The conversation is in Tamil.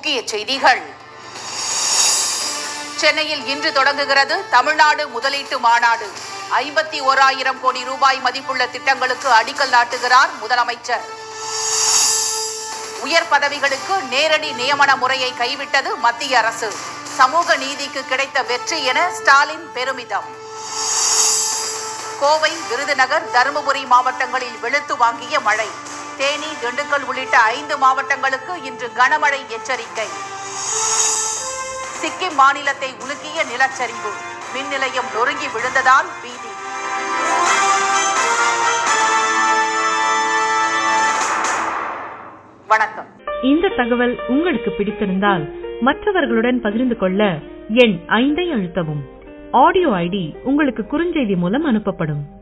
முக்கிய செய்திகள் சென்னையில் இன்று தொடங்குகிறது தமிழ்நாடு முதலீட்டு மாநாடு ஐம்பத்தி ஓராயிரம் கோடி ரூபாய் மதிப்புள்ள திட்டங்களுக்கு அடிக்கல் நாட்டுகிறார் முதலமைச்சர் உயர் பதவிகளுக்கு நேரடி நியமன முறையை கைவிட்டது மத்திய அரசு சமூக நீதிக்கு கிடைத்த வெற்றி என ஸ்டாலின் பெருமிதம் கோவை விருதுநகர் தருமபுரி மாவட்டங்களில் வெளுத்து வாங்கிய மழை தேனி திண்டுக்கல் உள்ளிட்ட ஐந்து மாவட்டங்களுக்கு இன்று கனமழை எச்சரிக்கை சிக்கிம் மாநிலத்தை உலுக்கிய நிலச்சரிவு மின் நிலையம் நொறுங்கி விழுந்ததால் பீதி வணக்கம் இந்த தகவல் உங்களுக்கு பிடித்திருந்தால் மற்றவர்களுடன் பகிர்ந்து கொள்ள எண் ஐந்தை அழுத்தவும் ஆடியோ ஐடி உங்களுக்கு குறுஞ்செய்தி மூலம் அனுப்பப்படும்